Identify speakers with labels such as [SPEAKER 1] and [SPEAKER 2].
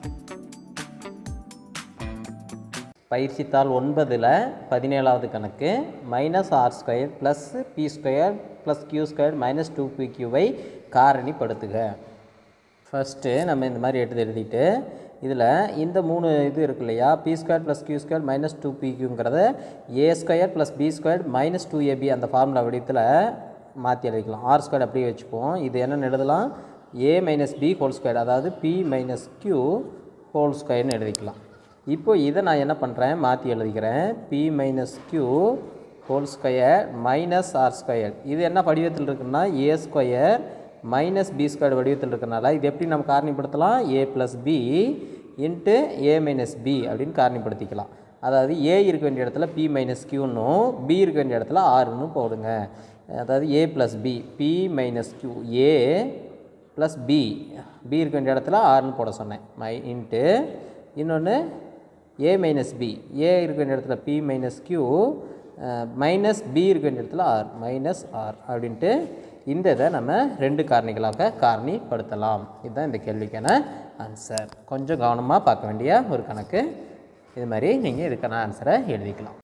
[SPEAKER 1] பயிற்சித்தாள் ஒன்பதில் பதினேழாவது கணக்கு minus R square plus B square plus Q square minus two P கியூவை காரணிப்படுத்துக ஃபஸ்ட்டு நம்ம இந்த மாதிரி எடுத்து எழுதிட்டு இதில் இந்த மூணு இது இருக்கு இல்லையா P square plus Q square minus two P கியூங்கிறத A square plus B square minus two A B அந்த ஃபார்முலா வடிவத்தில் மாற்றி எழுதிக்கலாம் ஆர் ஸ்கொயர் அப்படியே வச்சுப்போம் இது என்னென்னு எழுதலாம் A minus B whole square அதாவது பி மைனஸ் கியூ ஹோல் ஸ்கொயர்னு எழுதிக்கலாம் இப்போ இதை நான் என்ன பண்ணுறேன் மாற்றி எழுதிக்கிறேன் P minus Q whole square minus R square இது என்ன வடிவத்தில் இருக்குன்னா A square minus B square வடிவத்தில் இருக்கறனால இது எப்படி நம்ம காரணிப்படுத்தலாம் A plus B into A minus B அப்படின்னு காரணிப்படுத்திக்கலாம் அதாவது ஏ இருக்க வேண்டிய இடத்துல பி மைனஸ் கியூன்னும் பி இருக்க வேண்டிய இடத்துல ஆறுன்னு போடுங்க அதாவது A plus B P minus Q A plus B B இருக்க வேண்டிய இடத்துல ஆறுன்னு போட சொன்னேன் மை இன்ட்டு இன்னொன்று ஏ மைனஸ் பி ஏ இருக்க வேண்டிய இடத்துல P minus Q minus B இருக்க வேண்டிய இடத்துல ஆர் மைனஸ் ஆர் அப்படின்ட்டு இந்த இதை நம்ம ரெண்டு காரணிகளாக காரணிப்படுத்தலாம் இதுதான் இந்த கேள்விக்கான ஆன்சர் கொஞ்சம் கவனமாக பார்க்க வேண்டிய ஒரு கணக்கு இது மாதிரி நீங்கள் இதுக்கான ஆன்சரை எழுதிக்கலாம்